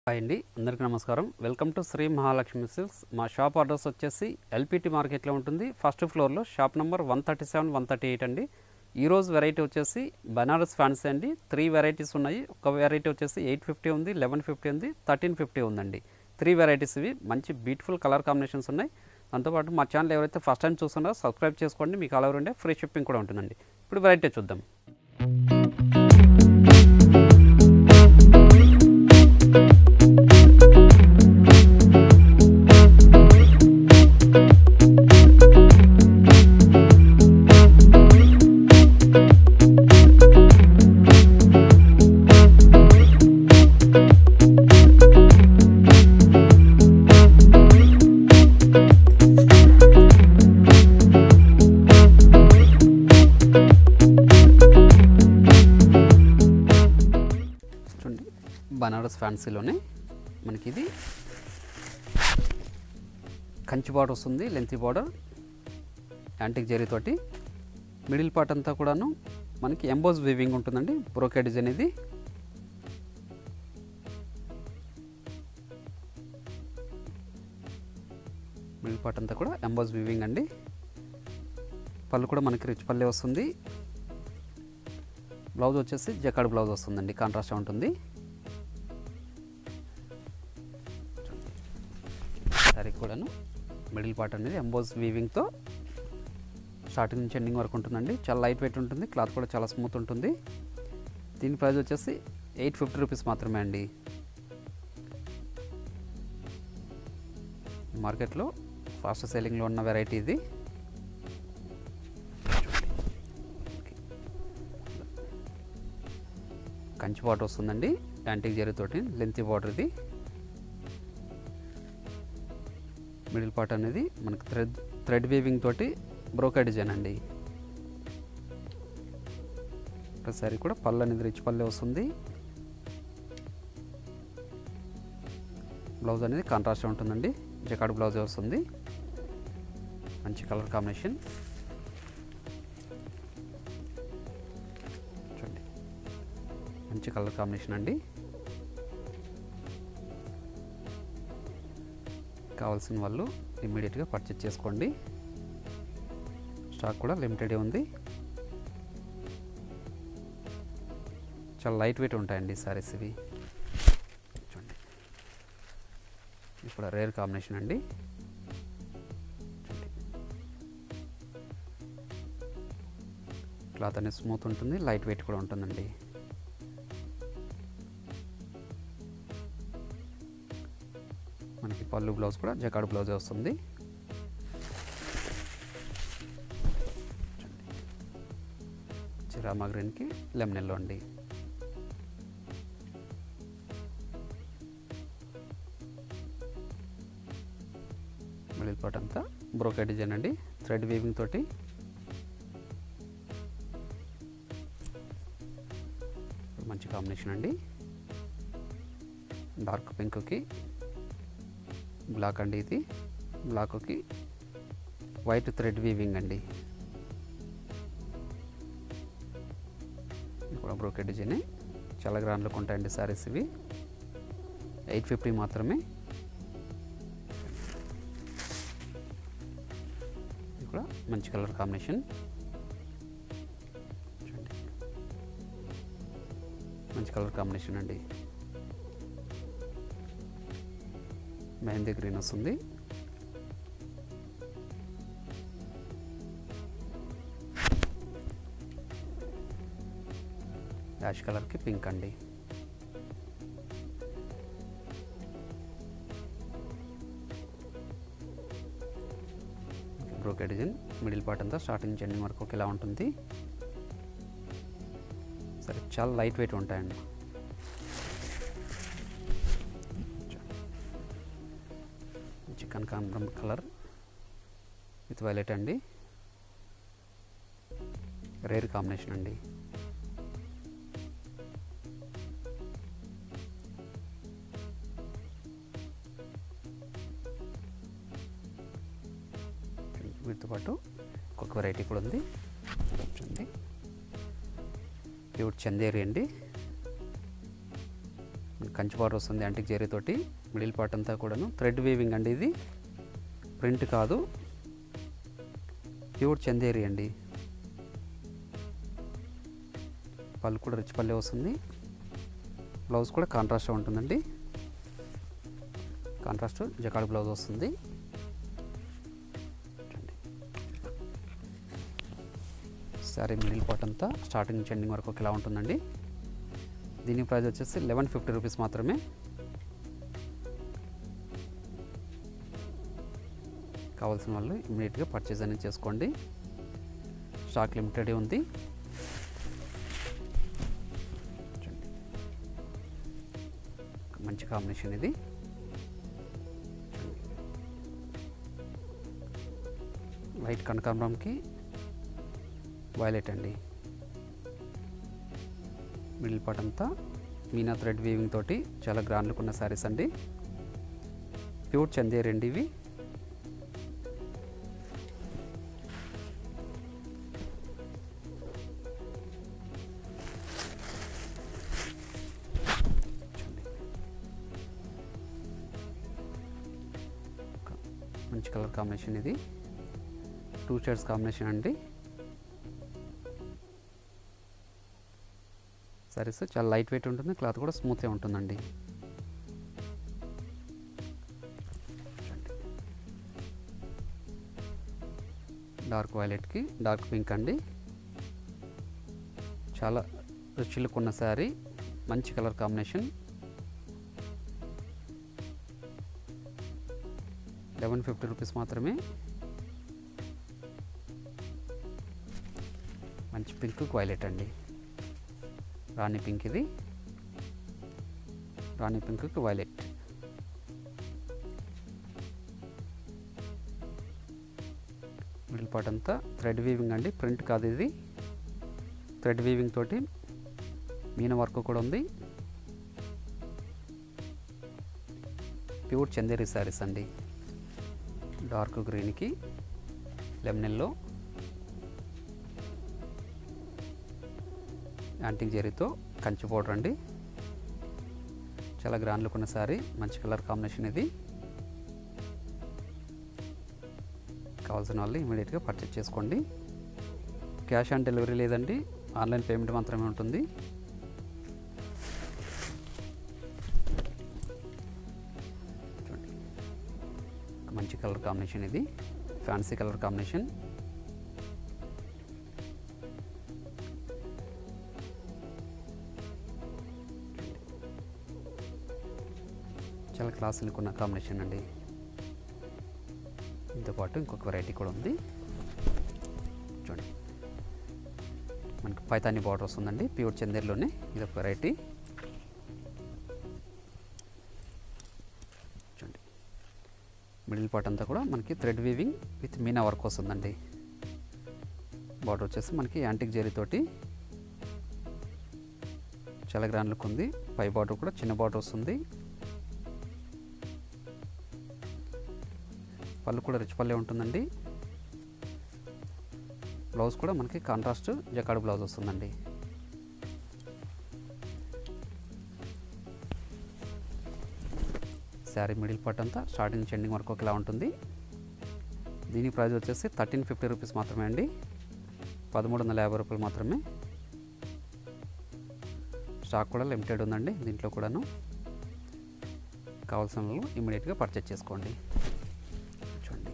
Hi అండి అందరికీ నమస్కారం welcome to Shri Mahalakshmi silks మా షాప్ అడ్రస్ వచ్చేసి ఎల్పిటి మార్కెట్లో ఉంటుంది ఫస్ట్ ఫ్లోర్లో shop number one thirty seven one thirty eight అండి ఈరోజు వెరైటీ వచ్చేసి బనారస్ ఫ్యాన్సీ అండి త్రీ వెరైటీస్ ఉన్నాయి ఒక వెరైటీ వచ్చేసి ఎయిట్ ఫిఫ్టీ ఉంది లెవెన్ ఫిఫ్టీ ఉంది థర్టీన్ ఫిఫ్టీ ఉందండి త్రీ వెరైటీస్ ఇవి మంచి బ్యూటిఫుల్ కలర్ కాంబినేషన్స్ ఉన్నాయి దాంతోపాటు మా ఛానల్ ఎవరైతే ఫస్ట్ టైం చూస్తున్నారో సబ్స్క్రైబ్ చేసుకోండి మీకు అలా ఉండే ఫ్రీ షిప్పింగ్ కూడా ఉంటుందండి ఇప్పుడు వెరైటీ చూద్దాం చూడండి బనారస్ ఫ్యాన్సీలోనే మనకి ఇది కంచి బార్డర్ వస్తుంది లెంతీ బార్డర్ యాంటిక్ జరీతోటి మిడిల్ పార్ట్ అంతా కూడాను మనకి ఎంబోజ్ వీవింగ్ ఉంటుందండి బ్రోకే డిజైన్ ఇది మిడిల్ పార్ట్ అంతా కూడా ఎంబోజ్ వీవింగ్ అండి పళ్ళు కూడా మనకి రిచ్ పల్లె వస్తుంది బ్లౌజ్ వచ్చేసి జకాడ్ బ్లౌజ్ వస్తుందండి కాంట్రాస్ట్ ఉంటుంది శారీ కూడాను మిడిల్ పార్ట్ అనేది ఎంబోజ్ వీవింగ్తో స్టార్టింగ్ నుంచి ఎండింగ్ వరకు ఉంటుందండి చాలా లైట్ వెయిట్ ఉంటుంది క్లాత్ కూడా చాలా స్మూత్ ఉంటుంది దీని ప్రైస్ వచ్చేసి ఎయిట్ ఫిఫ్టీ రూపీస్ మాత్రమే అండి మార్కెట్లో ఫాస్ట్ సెల్లింగ్లో ఉన్న వెరైటీ ఇది కంచి బార్డర్ వస్తుందండి యాంటిక్ జరీతోటి లెంతీ బార్డర్ ఇది మిడిల్ పార్ట్ అనేది మనకి థ్రెడ్ థ్రెడ్ వీవింగ్ తోటి బ్రోకా డిజైన్ అండి ఒకసారి కూడా పళ్ళు అనేది రిచ్ పల్లె వస్తుంది బ్లౌజ్ అనేది కాంట్రాస్ట్ ఉంటుందండి జకాడ్ బ్లౌజ్ వస్తుంది మంచి కలర్ కాంబినేషన్ చూడండి మంచి కలర్ కాంబినేషన్ అండి కావాల్సిన వాళ్ళు ఇమ్మీడియట్గా పర్చేజ్ చేసుకోండి స్టాక్ కూడా లిమిటెడే ఉంది చాలా లైట్ వెయిట్ ఉంటాయండి సారీస్ ఇవి చూడండి ఇప్పుడు రేర్ కాంబినేషన్ అండి చూడండి. క్లాత్ అనేది స్మూత్ ఉంటుంది లైట్ వెయిట్ కూడా ఉంటుందండి మనకి పళ్ళు బ్లౌజ్ కూడా జకాడ్ బ్లౌజ్ వస్తుంది చిరామా గ్రీన్కి లెమన్ ఎల్లో అండి మిడిల్ పార్ట్ అంతా బ్రోకెట్ డిజైన్ అండి థ్రెడ్ వీవింగ్ తోటి మంచి కాంబినేషన్ అండి డార్క్ పింక్కి బ్లాక్ అండి ఇది బ్లాక్కి వైట్ థ్రెడ్ వీవింగ్ అండి ఇది కూడా బ్రోకెట్ డిజైన్ చాలా గ్రాండ్లకు ఉంటాయండి సారీస్ ఇవి ఎయిట్ ఫిఫ్టీ మాత్రమే ఇది కూడా మంచి కలర్ కాంబినేషన్ చూడండి మంచి కలర్ కాంబినేషన్ అండి మెహందీ గ్రీన్ వస్తుంది యాష్ కలర్కి పింక్ అండి బ్రోకెట్ డిజైన్ మిడిల్ పార్ట్ అంతా స్టార్టింగ్ నుంచి ఎండింగ్ వరకు ఇలా ఉంటుంది సరే చాలా లైట్ వెయిట్ ఉంటాయండి చికెన్ కాంబ్రమ్ కలర్ విత్ వైలెట్ అండి రేర్ కాంబినేషన్ అండి వీటితో పాటు ఇంకొక వెరైటీ కూడా ఉంది చూడండి ప్యూర్ చందేరి అండి కంచి బార్డర్ వస్తుంది యాంటిక్ జరీతోటి మిడిల్ పార్ట్ అంతా కూడాను థ్రెడ్ వీవింగ్ అండి ఇది ప్రింట్ కాదు ప్యూర్ చందేరి అండి పళ్ళు కూడా రిచ్ పల్లె వస్తుంది బ్లౌజ్ కూడా కాంట్రాస్ట్ ఉంటుందండి కాంట్రాస్ట్ జకాడ్ బ్లౌజ్ వస్తుంది చూడండి. శారీ మిడిల్ పార్ట్ అంతా స్టార్టింగ్ నుంచి ఎండింగ్ వరకు ఇలా ఉంటుందండి దీని ప్రైస్ వచ్చేసి లెవెన్ ఫిఫ్టీ రూపీస్ మాత్రమే కావాల్సిన వాళ్ళు ఇమీడియట్గా పర్చేజ్ అనేది చేసుకోండి స్టాక్ లిమిటెడ్ ఉంది చూడండి. మంచి కాంబినేషన్ ఇది వైట్ కనకాంబరంకి వైలెట్ అండి మిడిల్ పార్ట్ అంతా మీనా థ్రెడ్ వీవింగ్ తోటి చాలా గ్రాండ్ లుక్ ఉన్న శారీస్ అండి ప్యూర్ చందేరి అండి ఇవి ఒక మంచి కలర్ కాంబినేషన్ ఇది టూ షేడ్స్ కాంబినేషన్ అండి సారీస్ చాలా లైట్ వెయిట్ ఉంటుంది క్లాత్ కూడా స్మూత్గా ఉంటుందండి చూడండి. డార్క్ వైలెట్కి డార్క్ పింక్ అండి చాలా రుచులకు ఉన్న శారీ మంచి colour combination eleven fifty rupees మాత్రమే మంచి పింక్ వైలెట్ అండి రాణి పింక్ ఇది రాణి పింక్ వైలెట్ మిడిల్ పార్ట్ అంతా థ్రెడ్ వీవింగ్ అండి ప్రింట్ కాదు ఇది థ్రెడ్ వీవింగ్ తోటి మీన వర్క్ కూడా ఉంది ప్యూర్ చందేరి శారీస్ అండి డార్క్ గ్రీన్కి లెమనెల్లో యాంటిక్ జరీతో కంచి పౌడర్ అండి చాలా గ్రాండ్ లుక్ ఉన్న శారీ మంచి కలర్ కాంబినేషన్ ఇది కావాల్సిన వాళ్ళు ఇమీడియట్గా పర్చేజ్ చేసుకోండి క్యాష్ ఆన్ డెలివరీ లేదండి ఆన్లైన్ పేమెంట్ మాత్రమే ఉంటుంది చూడండి ఒక మంచి కలర్ కాంబినేషన్ ఇది ఫ్యాన్సీ కలర్ కాంబినేషన్ చాలా క్లాస్ లుక్ ఉన్న కాంబినేషన్ అండి దీంతో పాటు ఇంకొక వెరైటీ కూడా ఉంది చూడండి మనకి పైతాని బార్డర్ వస్తుందండి ప్యూర్ చందేర్లోనే ఇది ఒక వెరైటీ చూడండి మిడిల్ పార్ట్ అంతా కూడా మనకి థ్రెడ్ వీవింగ్ విత్ మీనా వర్క్ వస్తుందండి బార్డర్ వచ్చేసి మనకి యాంటిక్ జరీతోటి చాలా గ్రాండ్ లుక్ ఉంది పై బార్డర్ కూడా చిన్న బార్డర్ వస్తుంది పళ్ళు కూడా రిచ్ పల్లె ఉంటుందండి బ్లౌజ్ కూడా మనకి కాంట్రాస్ట్ జకాడ్ బ్లౌజ్ వస్తుందండి శారీ మిడిల్ పార్ట్ అంతా స్టార్టింగ్ నుంచి ఎండింగ్ వరకు ఒకలా ఉంటుంది దీని ప్రైస్ వచ్చేసి థర్టీన్ ఫిఫ్టీ రూపీస్ మాత్రమే అండి పదమూడు వందల యాభై రూపాయలు మాత్రమే స్టాక్ కూడా లిమిటెడ్ ఉందండి దీంట్లో కూడాను కావాల్సిన వాళ్ళు ఇమీడియట్గా పర్చేజ్ చేసుకోండి చూడండి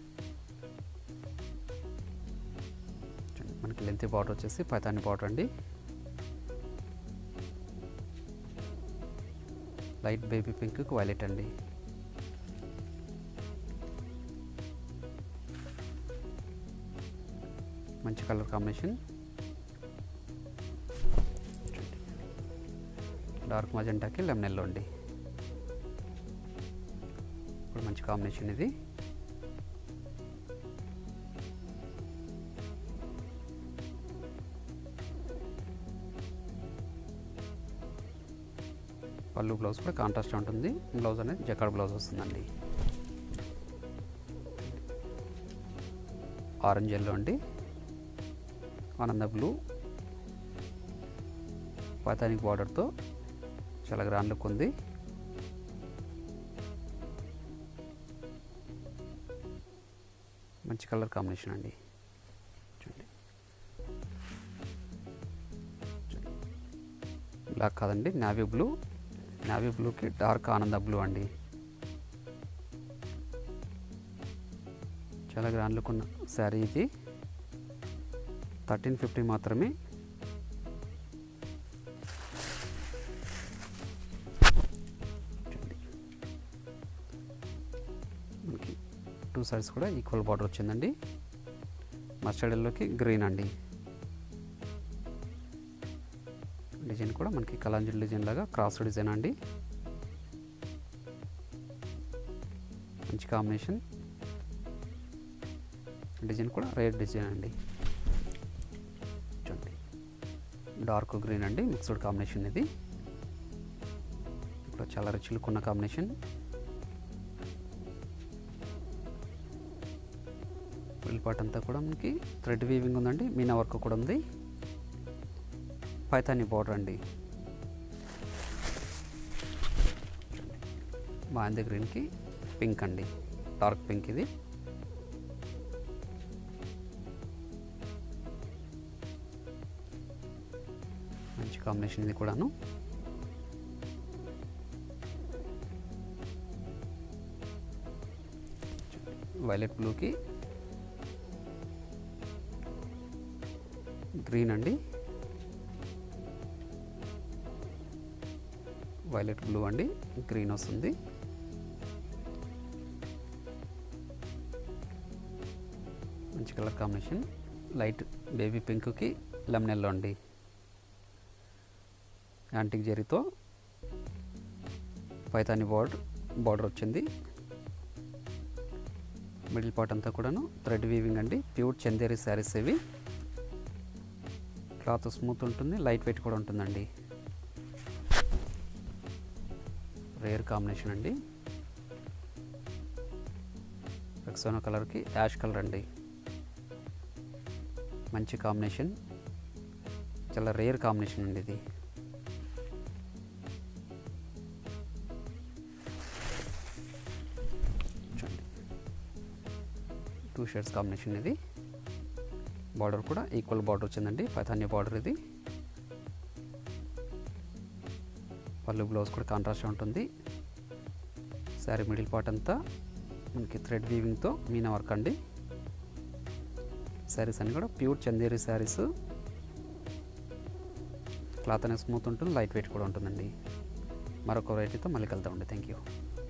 చూడండి మనకి లెంత్ బార్డర్ వచ్చేసి పైతాని బార్డర్ అండి లైట్ బేబీ పింక్ వైలెట్ అండి మంచి కలర్ కాంబినేషన్ డార్క్ మజెంటాకి లెమన్ ఎల్లో అండి ఇప్పుడు మంచి కాంబినేషన్ ఇది పళ్ళు బ్లౌజ్ కూడా కాంట్రాస్ట్ ఉంటుంది బ్లౌజ్ అనేది జకాడ్ బ్లౌజ్ వస్తుందండి ఆరెంజ్ ఎల్లో అండి ఆనంద బ్లూ పైతానిక్ బార్డర్తో చాలా గ్రాండ్ లుక్ ఉంది మంచి కలర్ కాంబినేషన్ అండి చూడండి బ్లాక్ కాదండి నావీ బ్లూ నావీ బ్లూకి డార్క్ ఆనంద బ్లూ అండి చాలా గ్రాండ్ లుక్ ఉన్న శారీ ఇది థర్టీన్ ఫిఫ్టీ మాత్రమే చూడండి. మనకి టూ సైడ్స్ కూడా ఈక్వల్ బార్డర్ వచ్చిందండి మస్టర్డ్ ఎల్లోకి గ్రీన్ అండి డిజైన్ కూడా మనకి కలాంజలి డిజైన్ లాగా క్రాస్ డిజైన్ అండి మంచి కాంబినేషన్ డిజైన్ కూడా రేర్ డిజైన్ అండి చూడండి డార్క్ గ్రీన్ అండి మిక్స్డ్ కాంబినేషన్ ఇది ఇప్పుడు చాలా రిచ్ లుక్ ఉన్న కాంబినేషన్ మిడిల్ పార్ట్ అంతా కూడా మనకి థ్రెడ్ వీవింగ్ ఉందండి మీనా వర్క్ కూడా ఉంది పైతాని బార్డర్ అండి బాగుంది గ్రీన్కి పింక్ అండి డార్క్ పింక్ ఇది మంచి కాంబినేషన్ ఇది కూడాను వైలెట్ బ్లూకి గ్రీన్ అండి వైలెట్ బ్లూ అండి గ్రీన్ వస్తుంది మంచి కలర్ కాంబినేషన్ లైట్ బేబీ పింక్కి లెమన్ ఎల్లో అండి యాంటిక్ జరీతో పైతాని బార్డర్ బార్డర్ వచ్చింది మిడిల్ పార్ట్ అంతా కూడాను థ్రెడ్ వీవింగ్ అండి ప్యూర్ చందేరి శారీస్ ఇవి క్లాత్ స్మూత్ ఉంటుంది లైట్ వెయిట్ కూడా ఉంటుందండి రేర్ కాంబినేషన్ అండి రెక్సోనా కలర్కి యాష్ కలర్ అండి మంచి కాంబినేషన్ చాలా రేర్ కాంబినేషన్ అండి ఇది చూడండి టూ షేడ్స్ కాంబినేషన్ ఇది బార్డర్ కూడా ఈక్వల్ బార్డర్ వచ్చిందండి పైతాన్య బార్డర్ ఇది పళ్ళు బ్లౌజ్ కూడా కాంట్రాస్ట్ ఉంటుంది శారీ మిడిల్ పార్ట్ అంతా మనకి థ్రెడ్ వీవింగ్తో మీనా వర్క్ అండి శారీస్ అన్నీ కూడా ప్యూర్ చందేరి శారీస్ క్లాత్ అనేది స్మూత్ ఉంటుంది లైట్ వెయిట్ కూడా ఉంటుందండి మరొక వెరైటీతో మళ్ళీ కలుద్దామండి థ్యాంక్ యూ